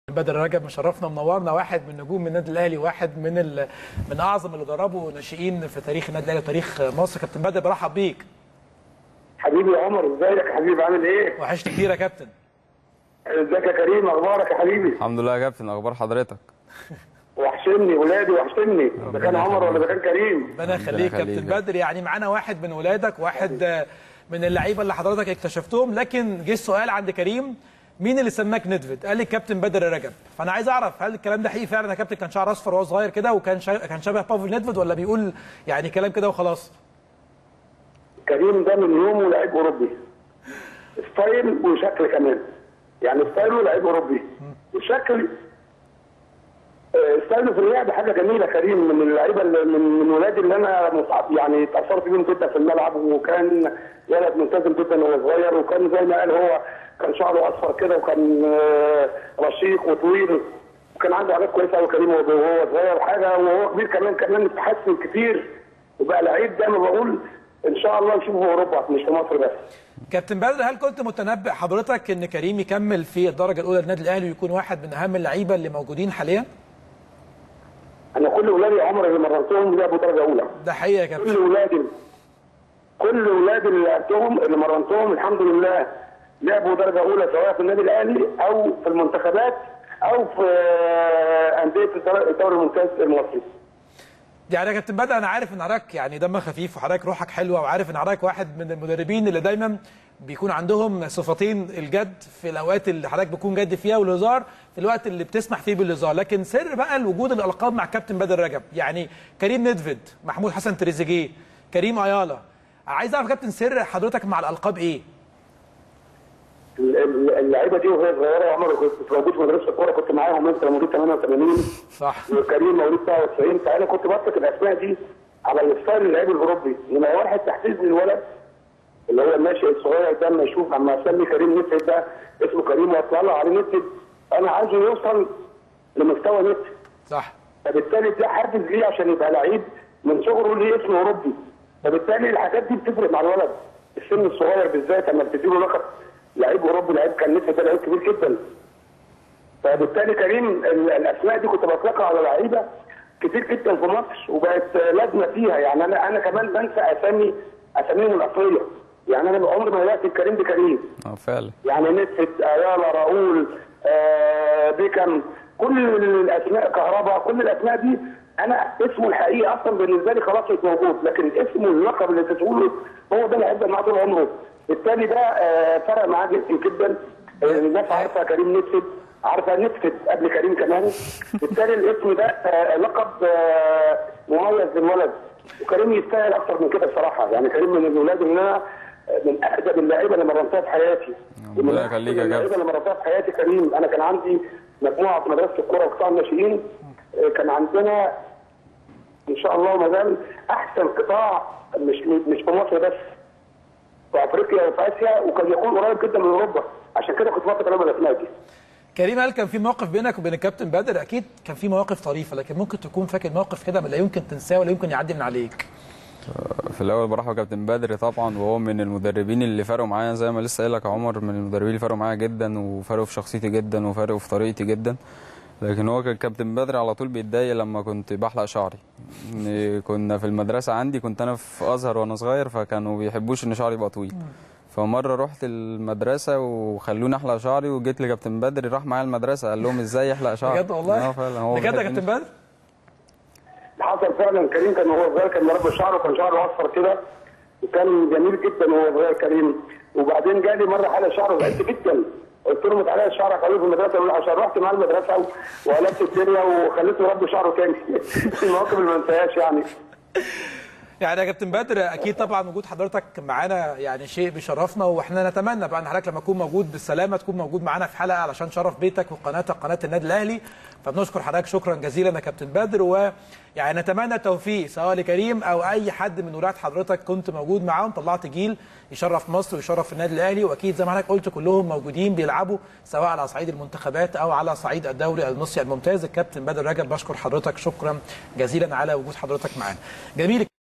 بدر رجب مشرفنا ومنورنا واحد من نجوم النادي الاهلي واحد من ال... من اعظم اللي دربوا ناشئين في تاريخ النادي الاهلي وتاريخ مصر كابتن بدر برحب بيك حبيبي يا عمر ازيك يا حبيبي عامل ايه؟ وحشني كتير يا كابتن ازيك يا كريم اخبارك يا حبيبي؟ الحمد لله يا كابتن اخبار حضرتك وحشني ولادي وحشني ده كان عمر ولا ده كان كريم؟ ربنا يخليك كابتن يخليك. بدر يعني معانا واحد من ولادك واحد آه، من اللعيبه اللي حضرتك اكتشفتهم لكن جه السؤال عند كريم مين اللي سماك ندفد؟ قال لي الكابتن بدر رجب فانا عايز اعرف هل الكلام ده حقيقي فعلا يا كابتن كان شعر اصفر وهو صغير كده وكان شا... كان شبه بافل ندفد ولا بيقول يعني كلام كده وخلاص؟ كريم ده من يومه لعيب اوروبي ستايل وشكل كمان يعني ستايله لعيب اوروبي وشكل آه، ستايله في اللعب حاجه جميله كريم من اللعيبه اللي- من من ولادي اللي انا مصعب يعني اتاثرت بيهم جدا في الملعب وكان ولد ملتزم جدا وهو صغير وكان زي ما قال هو كان شعره اصفر كده وكان آه، رشيق وطويل وكان عنده عادات كويسه قوي كريم وهو وهو صغير حاجه وهو كبير كمان كمان اتحسن كتير وبقى لعيب زي ما بقول ان شاء الله نشوفه في اوروبا مش في مصر بس كابتن بدر هل كنت متنبئ حضرتك ان كريم يكمل في الدرجه الاولى للنادي الاهلي ويكون واحد من اهم اللعيبه اللي موجودين حاليا؟ انا كل ولادي يا عمر اللي مرنتهم لعبوا درجه اولى ده حقيقي يا كابتن كل ولادي كل ولادي اللي لعبتهم اللي مرنتهم الحمد لله لعبوا درجه اولى سواء في النادي الاهلي او في المنتخبات او في انديه الدوري الممتاز المصري يعني يا كابتن بدر انا عارف ان حضرتك يعني دمك خفيف وحضرتك روحك حلوه وعارف ان حضرتك واحد من المدربين اللي دايما بيكون عندهم صفتين الجد في الاوقات اللي حضرتك بتكون جد فيها والهزار في الوقت اللي بتسمح فيه بالهزار لكن سر بقى الوجود الالقاب مع كابتن بدر رجب يعني كريم ندفد محمود حسن تريزيجيه كريم ايالا عايز اعرف يا كابتن سر حضرتك مع الالقاب ايه ال- ال- اللعيبه دي وهي صغيره يا عمر كنت موجود في مدرسه الكوره كنت معاهم انت مواليد 88 صح وكريم مواليد 99 فانا كنت بمسك الاسماء دي على الستايل اللعيب الاوروبي لما واحد تحفيز للولد اللي هو الناشئ الصغير ده لما يشوف لما اسمي كريم نفسي ده اسمه كريم واطلع عليه نفسي انا عايزه يوصل لمستوى نفسي صح فبالتالي ده حافز ليه عشان يبقى لعيب من صغره ليه اسم اوروبي فبالتالي الحاجات دي بتفرق مع الولد السن الصغير بالذات لما بتديله لقب لعيب اوروبي لعيب كان نفسي ده لعيب كبير جدا فبالتالي كريم ال- الاسماء دي كنت بطلقها على لعيبه كتير جدا في مصر وبقت لازمه فيها يعني انا انا كمان بنسى اسامي اساميهم الاصليه يعني انا عمري ما بدات الكريم بكريم اه فعلا يعني نسفت ايالا راؤول آه بيكم كل الاسماء كهرباء كل الاسماء دي انا اسمه الحقيقي اصلا بالنسبه لي خلاص مش موجود لكن اسمه اللقب اللي تقوله هو ده اللي هيفضل معاه طول عمره بالتالي ده آه فرق معاه جدا جدا آه، الناس عارفه كريم نسفت عارفه نسفت قبل كريم كمان بالتالي الاسم ده آه لقب آه مميز للولد وكريم يستاهل اكتر من كده بصراحه يعني كريم من الولاد اللي انا من اقدم اللعيبه اللي مرنتها في حياتي ربنا ومن يخليك أحسن يا اللعيبه كابتن. اللي مرنتها في حياتي كريم انا كان عندي مجموعه في مدرسه الكوره وقطاع الناشئين آه، كان عندنا ان شاء الله ما زال احسن قطاع مش مش في مصر بس في افريقيا وفي اسيا وكان يكون قريب جدا من اوروبا عشان كده كنت بطلب عليهم الاسماء دي كريم هل كان في موقف بينك وبين الكابتن بدر اكيد كان في مواقف طريفه لكن ممكن تكون فاكر موقف كده لا يمكن تنساه ولا يمكن يعدي من عليك في الاول برحب كابتن بدر طبعا وهو من المدربين اللي فرقوا معايا زي ما لسه قايل لك يا عمر من المدربين اللي فرقوا معايا جدا وفرقوا في شخصيتي جدا وفرقوا في طريقتي جدا لكن هو كان كابتن بدر على طول بيتضايق لما كنت بحلق شعري إن كنا في المدرسه عندي كنت انا في ازهر وانا صغير فكانوا بيحبوش ان شعري يبقى طويل فمره رحت المدرسه وخلوني احلق شعري وجيت لكابتن بدر راح معايا المدرسه قال لهم ازاي يحلق شعري بجد والله اه فعلا هو بجد يا بيحب كابتن بدر حصل فعلا كريم كان وهو صغير كان مربي شعره كان شعره اصفر كده وكان جميل جدا وهو صغير كريم وبعدين جالي مره حلقه شعره زعلت جدا قلت له متعلق شعرك قالوا في المدرسه قالوا لي عشان رحت معاه المدرسه و- وقلبت الدنيا وخليته يربي شعره تاني المواقف اللي ما انساهاش يعني يعني يا كابتن بدر اكيد طبعا وجود حضرتك معانا يعني شيء بيشرفنا واحنا نتمنى بقى ان حضرتك لما تكون موجود بالسلامه تكون موجود معانا في حلقه علشان شرف بيتك وقناتك قناه النادي الاهلي فبنشكر حضرتك شكرا جزيلا يا كابتن بدر ويعني نتمنى التوفيق سواء لكريم او اي حد من ولاد حضرتك كنت موجود معاهم طلعت جيل يشرف مصر ويشرف النادي الاهلي واكيد زي ما حضرتك قلت كلهم موجودين بيلعبوا سواء على صعيد المنتخبات او على صعيد الدوري المصري الممتاز الكابتن بدر رجب بشكر حضرتك شكرا جزيلا على وجود حضرتك معانا جميل